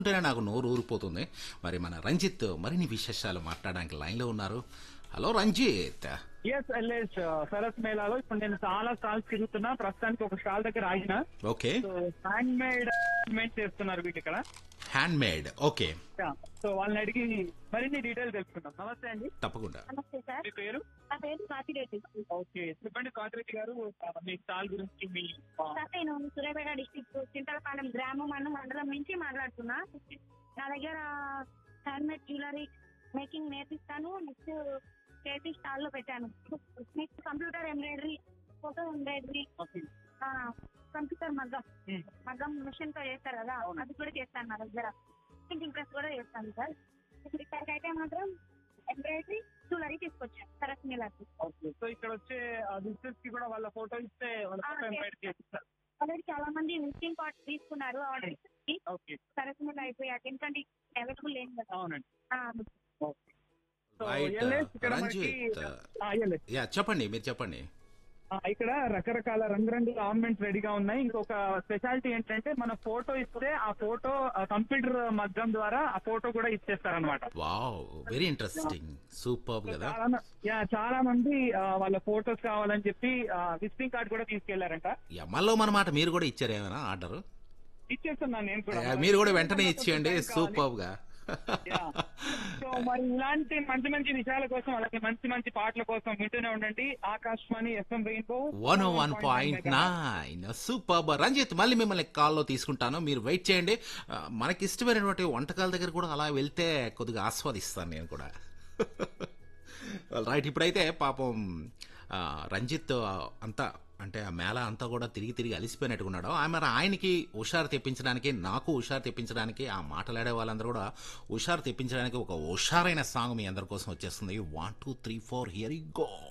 ఉంటేనే నాకు నోరు ఊరిపోతుంది మరి మన రంజిత్ మరిన్ని విశేషాలు మాట్లాడడానికి లైన్లో ఉన్నారు హలో రంజిత్ ఎస్ ఎల్ఎస్ సరస్ మేళాలో ఇప్పుడు నేను చాలా స్టాల్స్ తిరుగుతున్నా ప్రస్తుతానికి ఒక స్టాల్ దగ్గర ఆగిన ఓకే సో హ్యాండ్ మేడ్ చేస్తున్నారు వీటి ఇక్కడ హ్యాండ్ మేడ్ ఓకే సో వాళ్ళని అడిగి మరిన్ని డీటెయిల్ తెలుసుకుందాం నమస్తే అండి తప్పకుండా నమస్తే సార్ మీ పేరు నా పేరు కాశీరెడ్డి ఓకే చెప్పండి కాంట్రెడ్డి గారు మీ స్టాల్ గురించి మీ సార్ నేను సూర్యాపేట డిస్టిక్ చింతలపాలెం గ్రామం అన్న మండలం నుంచి మాట్లాడుతున్నా నా దగ్గర హ్యాండ్ మేడ్ జ్యువెలరీ మేకింగ్ నేర్పిస్తాను నెక్స్ట్ చేతి స్టాల్ లో పెట్టాను next computer embroidery photo embroidery okay computer మగ్గం Hmm. మగ్గం మిషన్ తో చేస్తారు కదా అవును. అది కూడా చేస్తాను నా దగ్గర ప్రింటింగ్ ప్రెస్ కూడా చేస్తాను సార్ ఇప్పుడు ఇక్కడికి అయితే మాత్రం ఎంబ్రాయిడరీ జ్యువెలరీ తీసుకొచ్చాను సరస్ మేళాకి ఓకే సో ఇక్కడ వచ్చే విజిటర్స్ కి కూడా వాళ్ళ ఫోటో ఇస్తే వాళ్ళ ఆ, ఫోటో yes. ఎంబ్రాయిడరీ చేస్తారు ఆల్రెడీ చాలా మంది విజిటింగ్ కార్డ్స్ తీసుకున్నారు ఆర్డర్ ఓకే సరస్ మేళ అయిపోయాక ఎందుకంటే అవైలబుల్ లేదు కదా అవునండి ఆ, ఓకే సో రైట్ ఎల్ఎస్ ఇక్కడ మనకి రంజిత్ ఆ, ఎల్ఎస్ యా చెప్పండి మీరు చెప్పండి ఆ, ఇక్కడ రకరకాల రంగురంగుల ఆర్నమెంట్స్ రెడీగా ఉన్నాయి ఇంకొక స్పెషాలిటీ ఏంటంటే మన ఫోటో ఇస్తే ఆ ఫోటో కంప్యూటర్ మగ్గం ద్వారా ఆ ఫోటో కూడా ఇచ్చేస్తారనమాట వావ్ వెరీ ఇంట్రెస్టింగ్ సూపర్ కదా చాలా మ- యా, చాలా మంది ఆ, వాళ్ళ ఫోటోస్ కావాలని చెప్పి విజిటింగ్ కార్డ్ కూడా తీసుకెళ్లారంట యా, మళ్ళీ మన మాట మీరు కూడా ఇచ్చారు ఏమైనా ఆర్డర్ ఇచ్చేస్తున్నాను నేను కూడా మీరు కూడా వెంటనే ఇచ్చేయండి సూపర్ గా యా. సో మరి ఇలాంటి మంచి మంచి విషయాల కోసం అలాగే మంచి మంచి పాటల కోసం వింటూనే ఉండండి Akashvani FM rainbow one one point nine super Ranjith మళ్ళీ మిమ్మల్ని కాల్లో తీసుకుంటాను మీరు వెయిట్ చేయండి ఆ, మనకి ఇష్టమైనటువంటి వంటకాల దగ్గర కూడా అలా వెళ్తే కొద్దిగా ఆస్వాదిస్తాను నేను కూడా రైట్ ఇప్పుడైతే పాపం ఆ, రంజిత్ అంతా అంటే ఆ మేళ అంతా కూడా తిరిగి తిరిగి అలిసిపోయినట్టుకున్నాడు ఆమె ఆయనకి హుషారు తెప్పించడానికి నాకు హుషారు తెప్పించడానికి ఆ మాటలాడే వాళ్ళందరూ కూడా హుషారు తెప్పించడానికి ఒక హుషారైన సాంగ్ మీ అందరి కోసం వచ్చేస్తుంది one two three four here go